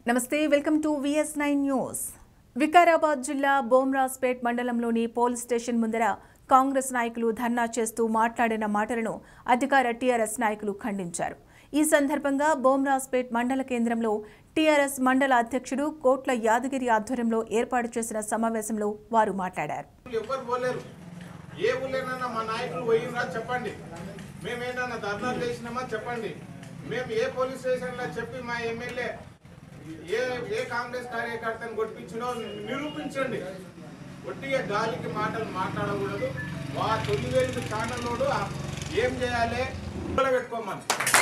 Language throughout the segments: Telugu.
నమస్తే welcome to V S nine news Vikarabad జిల్లా బోమ్రాస్పేట్ మండలంలోని పోలీస్ స్టేషన్ ముందర కాంగ్రెస్ నాయకులు ధర్నా చేస్తూ మాట్లాడిన మాటలను అధికార టీఆర్ఎస్ నాయకులు ఖండించారు ఈ సందర్భంగా బోమ్రాస్పేట్ మండల కేంద్రంలో టీఆర్ఎస్ మండల అధ్యక్షుడు కోట్ల యాదగిరి ఆధ్వర్యంలో ఏర్పాటు చేసిన సమావేశంలో వారు మాట్లాడారు ఎవ్వరు పోలేరు ఏ ఊళ్ళేనన్నా మా నాయకులు పోయినరా చెప్పండి మేమేనన్నా ధర్నాలు చేసినామా చెప్పండి మేము ఏ పోలీస్ స్టేషన్లో చెప్పి మా ఎమ్మెల్యే ఏ ఏ కాంగ్రెస్ కార్యకర్తను కొట్టించినో నిరూపించండి ఒట్టిగా గాలికి మాటలు మాట్లాడకూడదు వా తొలి వేలు ఛానల్లోడు ఏం చేయాలి పెట్టుకోమని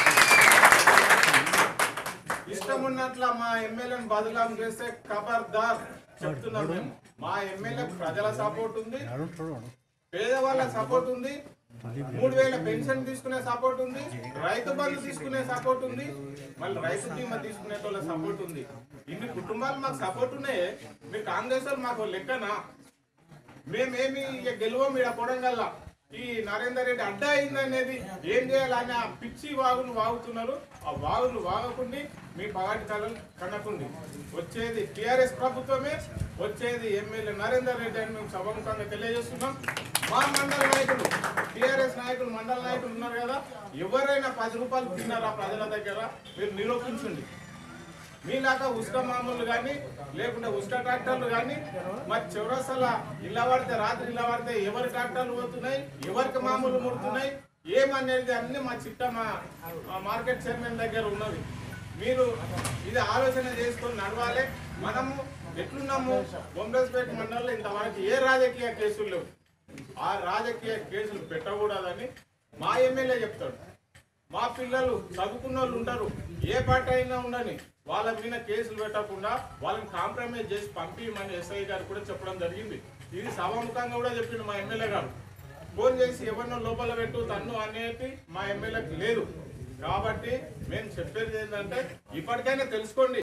ఇష్టం ఉన్నట్ల మా ఎమ్మెల్యేని బదలాం చేస్తే ఖబర్దార్ చెప్తున్నాం మేము మా ఎమ్మెల్యే ప్రజల సపోర్ట్ ఉంది పేదవాళ్ళ సపోర్ట్ ఉంది మూడు వేల పెన్షన్ తీసుకునే సపోర్ట్ ఉంది రైతు బంధు తీసుకునే సపోర్ట్ ఉంది మళ్ళీ రైతు బీమా తీసుకునే వాళ్ళ సపోర్ట్ ఉంది ఇన్ని కుటుంబాలు మాకు సపోర్ట్ ఉన్నాయే మీరు కాంగ్రెస్ వాళ్ళు మాకు లెక్కనా మేమేమి ఇక గెలువం ఈడ కొడంగల్లా ఈ నరేందర్ రెడ్డి అడ్డా అయిందనేది ఏం చేయాలని ఆ పిచ్చి వాగులు వాగుతున్నారు ఆ వాగులు వాగకుండి మీ పగాటి కళలు కనకుండి వచ్చేది టిఆర్ఎస్ ప్రభుత్వమే వచ్చేది ఎమ్మెల్యే నరేందర్ రెడ్డి అని మేము సభముఖంగా తెలియజేస్తున్నాం మా మండల నాయకులు టిఆర్ఎస్ నాయకులు మండల నాయకులు ఉన్నారు కదా ఎవరైనా పది రూపాయలు తిన్నారా ప్రజల దగ్గర మీరు నిరూపించండి మీలాగా ఉస్క మామూలు కానీ లేకుంటే ఉస్క ట్రాక్టర్లు కానీ మరి చివరసల ఇళ్ళ పడితే రాత్రి ఇళ్ళ పడితే ఎవరి ట్రాక్టర్లు పోతున్నాయి ఎవరికి మామూలు ముడుతున్నాయి ఏమనేది అన్ని మా చిట్ట మా మా మార్కెట్ చైర్మన్ దగ్గర ఉన్నది మీరు ఇది ఆలోచన చేసుకొని నడవాలి మనము ఎట్లున్నాము బొమ్మరాజపేట మండలంలో ఇంతవరకు ఏ రాజకీయ కేసులు లేవు ఆ రాజకీయ కేసులు పెట్టకూడదని మా ఎమ్మెల్యే చెప్తాడు మా పిల్లలు చదువుకున్న వాళ్ళు ఉంటారు ఏ పార్టీ అయినా ఉండని వాళ్ళ మీద కేసులు పెట్టకుండా వాళ్ళని కాంప్రమైజ్ చేసి పంపించమని ఎస్ఐ గారు కూడా చెప్పడం జరిగింది ఇది సభాముఖంగా కూడా చెప్పిండు మా ఎమ్మెల్యే గారు ఫోన్ చేసి ఎవరినో లోపల పెట్టు తన్ను అనేది మా ఎమ్మెల్యేకి లేదు కాబట్టి మేము చెప్పేది ఏంటంటే ఇప్పటికైనా తెలుసుకోండి